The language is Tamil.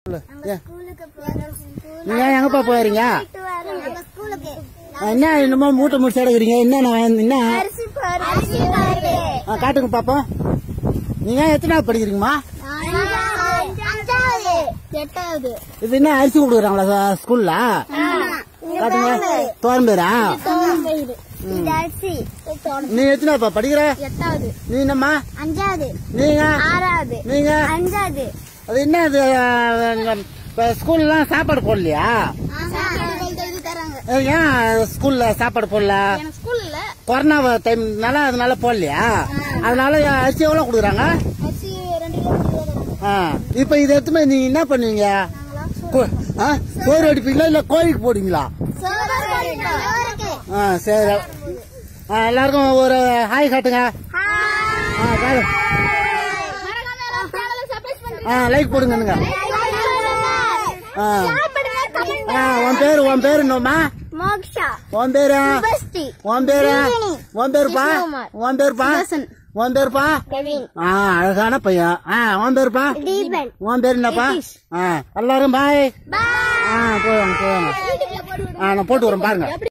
சொல்லு. ஏன்? ஸ்கூலுக்கு போறோம் நீங்க எங்கப்பா போறீங்க நம்ம ஸ்கூலுக்கு என்ன என்னமோ மூட்டை முடிச்சு எடுக்கிறீங்க என்ன நான் என்ன அரிசி பாரு அரிசி பாரு ஆ, காட்டுங்க பாப்போம் நீங்க எத்தனாவது படிக்கிறீங்கம்மா அஞ்சாவது எட்டாவது இது என்ன அரிசி கொடுக்குறாங்களா ஸ்கூல்ல காட்டுங்க தோரம்பேரா இது அரிசி நீ எத்தனாப்பா படிக்கிற எட்டாவது நீ என்னம்மா அஞ்சாவது நீங்க ஆறாவது நீங்க அஞ்சாவது அது என்ன அது இப்ப ஸ்கூல்லாம் சாப்பாடு போடலையா இது தராங்க அது ஏன் ஸ்கூல்ல சாப்பாடு போடல எனக்கு ஸ்கூல்ல கொரோனா டைம்னால அதனால போடலையா அதனால அரிசி எவ்வளவு கொடுக்குறாங்க அரிசி ரெண்டு கிலோ தராங்க ஆ, இப்ப இதை எடுத்து போய் நீங்க என்ன பண்ணுவீங்க கோ- ஆ, சோறு அடிப்பீங்களா இல்ல கோழிக்கு போடுவீங்களா ஆ சரி ஆ, எல்லாருக்கும் ஒரு ஹாய் காட்டுங்க ஆ, காட்டு. ஆ லைக் போடுங்க ஆ ஆ, உன் பேரு உன் பேரு என்னம்மா மோக்ஷா உன் பேரு பஸ்தி உன் பேரு உன் பேருப்பா கிருஷ்ணகுமார். உன் பேருப்பா சுதர்சன். உன் பேருப்பா கவின் ஆ அழகான பையன் ஆ உன் பேருப்பா தீபன் உன் பேர் என்னப்பா ஆ எல்லாரும் பாய் பாய் ஆ போவாங்க போவாங்க வீட்டுக்குள்ள போடுவோம் ஆ நான் போட்டு வரேன் பாருங்க